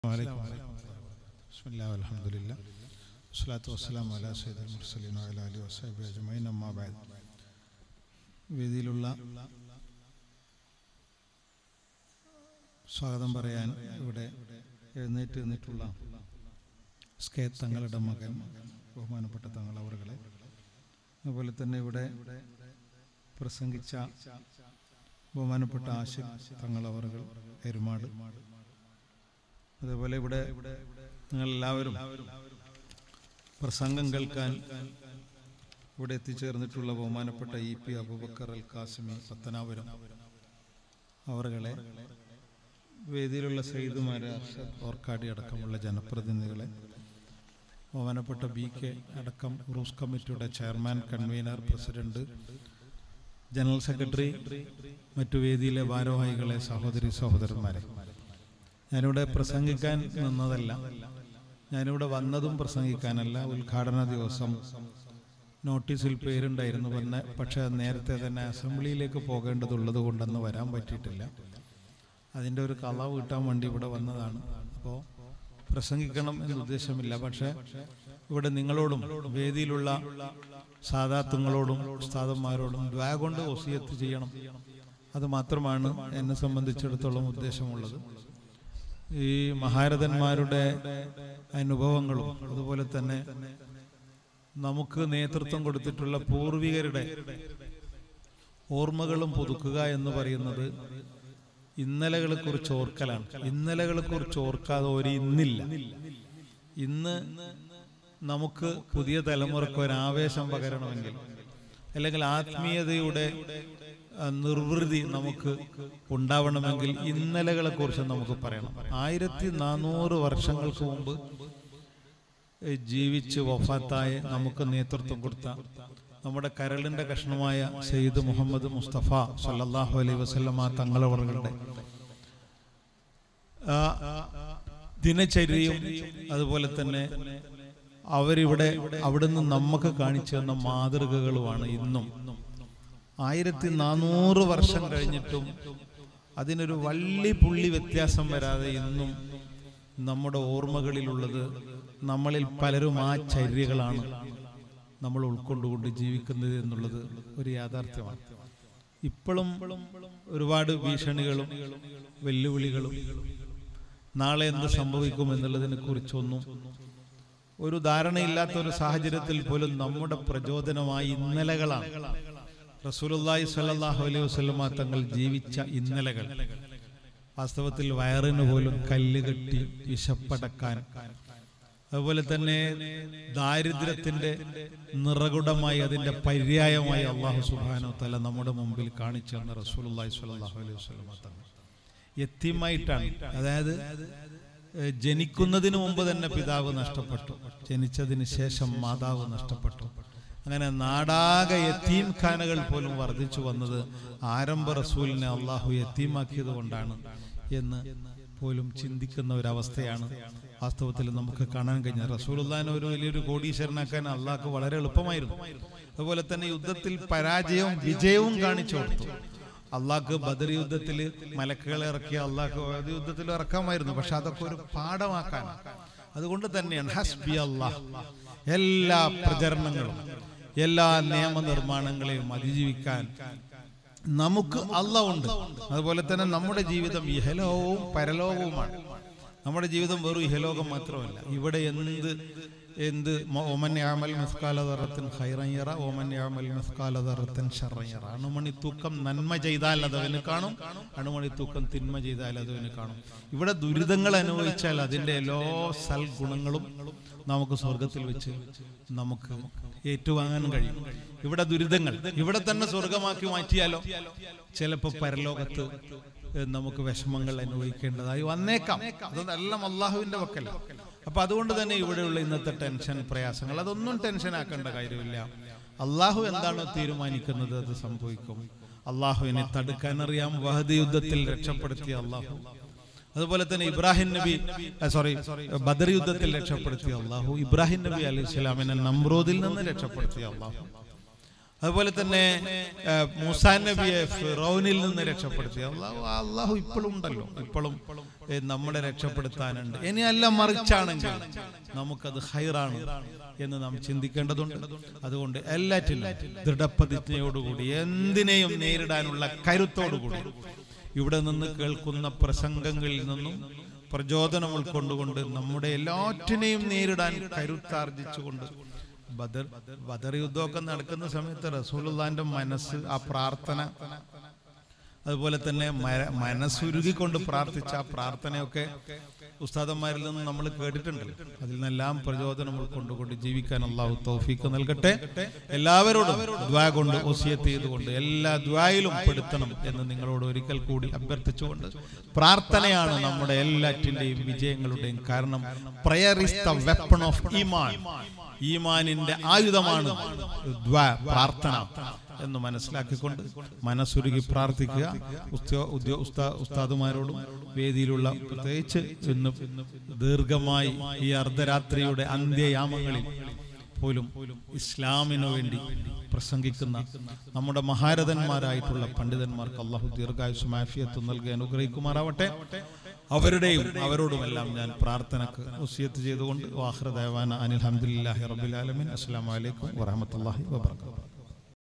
عليكم بسم الله والحمد لله والصلاة والسلام على سيد المرسلين وعلى آله وصحبه أجمعين أما بعد വേദിയിലുള്ള സ്വാഗതം പറയാൻ ഇവിടെ എഴുന്നേറ്റ് നിന്നിട്ടുള്ള സ്കേ തങ്ങളുടെ മകൻ ബഹുമാനപ്പെട്ട തങ്ങൾ അവറുകളെ അതുപോലെ തന്നെ ഇവിടെ പ്രസംഗിച്ച ബഹുമാനപ്പെട്ട ആശിഖ് തങ്ങൾ അവറുകൾ എരുമാട് അതേപോലെ ഇവിടെ നിങ്ങൾ എല്ലാവരും പ്രസംഗം കേൾക്കാൻ ഇവിടെ എത്തിച്ചേർന്നിട്ടുള്ള ബഹുമാനപ്പെട്ട ഇ പി അബൂബക്കർ അൽ കാസിമി പത്തനാപുരം അവറുകളെ വേദിയിലുള്ള സയ്യിദുമാരെ അർഷദ് ഓർക്കാടി അടക്കമുള്ള ജനപ്രതിനിധികളെ ബഹുമാനപ്പെട്ട ബി കെ അടക്കം റൂസ് കമ്മിറ്റിയുടെ chairman convener president general secretary മറ്റു വേദിയിലെ ഭാരവാഹികളെ സഹോദരി സഹോദരന്മാരെ ഞാനിവിടെ പ്രസംഗിക്കാൻ നിന്നതല്ല ഞാനിവിടെ വന്നതും പ്രസംഗിക്കാനല്ല ഉദ്ഘാടന ദിവസം നോട്ടീസിൽ പേരുണ്ടായിരുന്നു പിന്നെ പക്ഷേ നേരത്തെ തന്നെ അസംബ്ലിയിലേക്ക് പോകേണ്ടതുള്ളത് കൊണ്ടൊന്ന് വരാൻ പറ്റിയിട്ടില്ല അതിൻ്റെ ഒരു കള വീട്ടാൻ വേണ്ടി ഇവിടെ വന്നതാണ് അപ്പോൾ പ്രസംഗിക്കണം എന്ന ഉദ്ദേശമില്ല പക്ഷേ ഇവിടെ നിങ്ങളോടും വേദിയിലുള്ള സാധാത്തുങ്ങളോടും ഉസ്താദന്മാരോടും ദ്വാ കൊണ്ട് ഒസിയത്ത് ചെയ്യണം അത് മാത്രമാണ് എന്നെ സംബന്ധിച്ചിടത്തോളം ഉദ്ദേശമുള്ളത് ഈ മഹാരഥന്മാരുടെ അനുഭവങ്ങളും അതുപോലെ തന്നെ നമുക്ക് നേതൃത്വം കൊടുത്തിട്ടുള്ള പൂർവികരുടെ ഓർമ്മകളും പുതുക്കുക എന്ന് പറയുന്നത് ഇന്നലകളെ കുറിച്ച് ഓർക്കലാണ് ഇന്നലകളെ കുറിച്ച് ഓർക്കാതെ ഒരു ഇന്നില്ല ഇന്ന് നമുക്ക് പുതിയ തലമുറക്ക് ഒരു ആവേശം പകരണമെങ്കിൽ അല്ലെങ്കിൽ ആത്മീയതയുടെ നിർവൃതി നമുക്ക് ഉണ്ടാവണമെങ്കിൽ ഇന്നലകളെ കുറിച്ച് നമുക്ക് പറയണം ആയിരത്തി നാനൂറ് വർഷങ്ങൾക്ക് മുമ്പ് ജീവിച്ച് വഫാത്തായ നമുക്ക് നേതൃത്വം കൊടുത്ത നമ്മുടെ കരളിന്റെ കഷ്ണമായ സെയ്ദ് മുഹമ്മദ് മുസ്തഫ സല്ലാഹു അലൈ വസ്ലമ തങ്ങളവറുകളുടെ ദിനചര്യയും അതുപോലെ തന്നെ അവരിവിടെ അവിടുന്ന് നമുക്ക് കാണിച്ചു തന്ന മാതൃകകളുമാണ് ഇന്നും ആയിരത്തി നാനൂറ് വർഷം കഴിഞ്ഞിട്ടും അതിനൊരു വള്ളി പുള്ളി വ്യത്യാസം വരാതെ ഇന്നും നമ്മുടെ ഓർമ്മകളിലുള്ളത് നമ്മളിൽ പലരും ആ ചര്യകളാണ് നമ്മൾ ഉൾക്കൊണ്ടുകൊണ്ട് ജീവിക്കുന്നത് എന്നുള്ളത് ഒരു യാഥാർത്ഥ്യമാണ് ഇപ്പോഴും ഒരുപാട് ഭീഷണികളും വെല്ലുവിളികളും നാളെ എന്ത് സംഭവിക്കും എന്നുള്ളതിനെ കുറിച്ചൊന്നും ഒരു ധാരണയില്ലാത്ത ഒരു സാഹചര്യത്തിൽ പോലും നമ്മുടെ പ്രചോദനമായി ഇന്നലകളാണ് റസൂലുള്ളാഹി സ്വല്ലല്ലാഹു അലൈഹി വസല്ലമ തങ്ങൾ ജീവിച്ച ഇന്നലകൾ വാസ്തവത്തിൽ വയറിന് പോലും കല്ല് കെട്ടി വിശപ്പടക്കാൻ അതുപോലെ തന്നെ ദാരിദ്ര്യത്തിന്റെ നിറകുടമായി അതിന്റെ പര്യായമായി അള്ളാഹു സുബാനോ തല നമ്മുടെ മുമ്പിൽ കാണിച്ചു തന്ന റസൂലുള്ളാഹി സ്വല്ലല്ലാഹു അലൈഹി വസല്ലമ തങ്ങൾ യത്തീമായിട്ടാണ് അതായത് ജനിക്കുന്നതിന് മുമ്പ് തന്നെ പിതാവ് നഷ്ടപ്പെട്ടു ജനിച്ചതിന് ശേഷം മാതാവ് നഷ്ടപ്പെട്ടു അങ്ങനെ നാടാകെ യത്തീം ഖാനകൾ പോലും വർദ്ധിച്ചു വന്നത് ആരംഭ റസൂലിനെ അള്ളാഹു യത്തീമാക്കിയത് കൊണ്ടാണ് എന്ന് പോലും ചിന്തിക്കുന്ന ഒരവസ്ഥയാണ് വാസ്തവത്തിൽ നമുക്ക് കാണാൻ കഴിഞ്ഞത് റസൂലുല്ലാനെ ഒരു വലിയൊരു കോടീശ്വരനാക്കാൻ അള്ളാഹ്ക്ക് വളരെ എളുപ്പമായിരുന്നു അതുപോലെ തന്നെ യുദ്ധത്തിൽ പരാജയവും വിജയവും കാണിച്ചു കൊടുത്തു അള്ളാഹ്ക്ക് ബദർ യുദ്ധത്തിൽ മലക്കുകളെ ഇറക്കി അള്ളാഹ്ക്ക് ഏത് യുദ്ധത്തിൽ ഇറക്കാമായിരുന്നു പക്ഷെ അതൊക്കെ ഒരു പാഠമാക്കാൻ അതുകൊണ്ട് തന്നെയാണ് ഹസ്ബി അള്ളാഹ് എല്ലാ പ്രചരണങ്ങളും എല്ലാ നിയമനിർമ്മാണങ്ങളെയും അതിജീവിക്കാൻ നമുക്ക് അല്ല ഉണ്ട് അതുപോലെ തന്നെ നമ്മുടെ ജീവിതം ഇഹലോകവും പരലോകവുമാണ് നമ്മുടെ ജീവിതം വെറും ഇഹലോകം മാത്രമല്ല ഇവിടെ എന്ത് എന്ത് ഓമൻ യാമൽ മിസ്കാലതറത്തിൻ ഹൈറയ്യറ ഓമൻ യാമൽ മിസ്കാലതറത്തിൻ ഷറയ്യറ അണുമണി തൂക്കം നന്മ ചെയ്താൽ അതവന് കാണും അണുമണി തൂക്കം തിന്മ ചെയ്താൽ അതവന് കാണും ഇവിടെ ദുരിതങ്ങൾ അനുഭവിച്ചാൽ അതിന്റെ എല്ലാ സൽഗുണങ്ങളും നമുക്ക് സ്വർഗത്തിൽ വെച്ച് നമുക്ക് ഏറ്റുവാങ്ങാൻ കഴിയും ഇവിടെ ദുരിതങ്ങൾ ഇവിടെ തന്നെ സ്വർഗമാക്കി മാറ്റിയാലോ ചിലപ്പോ പരലോകത്ത് നമുക്ക് വിഷമങ്ങൾ അനുഭവിക്കേണ്ടതായി വന്നേക്കാം അതെല്ലാം അള്ളാഹുവിന്റെ വക്കല്ല അപ്പൊ അതുകൊണ്ട് തന്നെ ഇവിടെയുള്ള ഇന്നത്തെ ടെൻഷൻ പ്രയാസങ്ങൾ അതൊന്നും ടെൻഷൻ ആക്കേണ്ട കാര്യമില്ല അള്ളാഹു എന്താണോ തീരുമാനിക്കുന്നത് അത് സംഭവിക്കും അള്ളാഹുവിനെ തടുക്കാനറിയാം വഹദ് യുദ്ധത്തിൽ രക്ഷപ്പെടുത്തിയ അള്ളാഹു അതുപോലെ തന്നെ ഇബ്രാഹിം നബി സോറി ബദർ യുദ്ധത്തിൽ രക്ഷപ്പെടുത്തിയ അള്ളാഹു ഇബ്രാഹിം നബി അലൈഹി സ്വലാമിനെ നമ്രോദിൽ നിന്ന് രക്ഷപ്പെടുത്തിയ അള്ളാഹു അതുപോലെ തന്നെ ആ, മൂസാ നബിയെ ഫിറോനിൽ നിന്ന് രക്ഷപ്പെടുത്തി അള്ളാഹു അള്ളാഹു ഇപ്പോഴും ഉണ്ടല്ലോ ഇപ്പോഴും ഏ, നമ്മളെ രക്ഷപ്പെടുത്താനുണ്ട് ഇനി അല്ല മറിച്ചാണെങ്കിൽ നമുക്കത് ഹൈറാണ് എന്ന് നാം ചിന്തിക്കേണ്ടതുണ്ട് അതുകൊണ്ട് എല്ലാറ്റിലും ദൃഢപ്രതിജ്ഞയോടുകൂടി എന്തിനേയും നേരിടാനുള്ള കരുത്തോടുകൂടി ഇവിടെ നിന്ന് കേൾക്കുന്ന പ്രസംഗങ്ങളിൽ നിന്നും പ്രചോദനം ഉൾക്കൊണ്ടുകൊണ്ട് നമ്മുടെ എല്ലാറ്റിനെയും നേരിടാൻ കരുത്താർജിച്ചുകൊണ്ട് ബദർ ബദർ യുദ്ധമൊക്കെ നടക്കുന്ന സമയത്ത് റസൂലുള്ളാന്റെ മനസ്സ് ആ പ്രാർത്ഥന അതുപോലെ തന്നെ മ- മനസ്സുരുകിക്കൊണ്ട് പ്രാർത്ഥിച്ച ആ പ്രാർത്ഥനയൊക്കെ ഉസ്താദന്മാരിൽ നിന്ന് നമ്മൾ കേട്ടിട്ടുണ്ട് അതിൽ നിന്നെല്ലാം പ്രചോദനം ഉൾക്കൊണ്ടുകൊണ്ട് ജീവിക്കാൻ അള്ളാഹു തൗഫീക്ക് നൽകട്ടെ എല്ലാവരോടും ദ്വാ കൊണ്ട് ഒസിയത്ത് ചെയ്തുകൊണ്ട് എല്ലാ ദ്വായിലും പെടുത്തണം എന്ന് നിങ്ങളോട് ഒരിക്കൽ കൂടി അഭ്യർത്ഥിച്ചുകൊണ്ട് പ്രാർത്ഥനയാണ് നമ്മുടെ എല്ലാറ്റിന്റെയും വിജയങ്ങളുടെയും കാരണം prayer is the weapon of ഈമാൻ ഈമാനിന്റെ ആയുധമാണ് ദ്വാ പ്രാർത്ഥന എന്ന് മനസ്സിലാക്കിക്കൊണ്ട് മനസ്സുരുകി പ്രാർത്ഥിക്കുക ഉസ്ത- ഉദ്യോ- ഉസ്താ- ഉസ്താദുമാരോടും വേദിയിലുള്ള പ്രത്യേകിച്ച് ഇന്ന് ദീർഘമായി ഈ അർദ്ധരാത്രിയുടെ അന്ത്യയാമങ്ങളിൽ പോലും ഇസ്ലാമിനു വേണ്ടി പ്രസംഗിക്കുന്ന നമ്മുടെ മഹാരഥന്മാരായിട്ടുള്ള പണ്ഡിതന്മാർക്ക് അള്ളാഹു ദീർഘായുസ് മാഫിയത്ത് നൽകി അനുഗ്രഹിക്കുമാറാവട്ടെ അവരുടെയും അവരോടുമെല്ലാം ഞാൻ പ്രാർത്ഥനക്ക് വസിയത്ത് ചെയ്തുകൊണ്ട് വാഹൃദാന അനിൽ ഹംദുലില്ലാഹി റബ്ബിൽ ആലമീൻ അസ്സലാമു അലൈക്കും വറഹ്മത്തുള്ളാഹി വബറകാതുഹു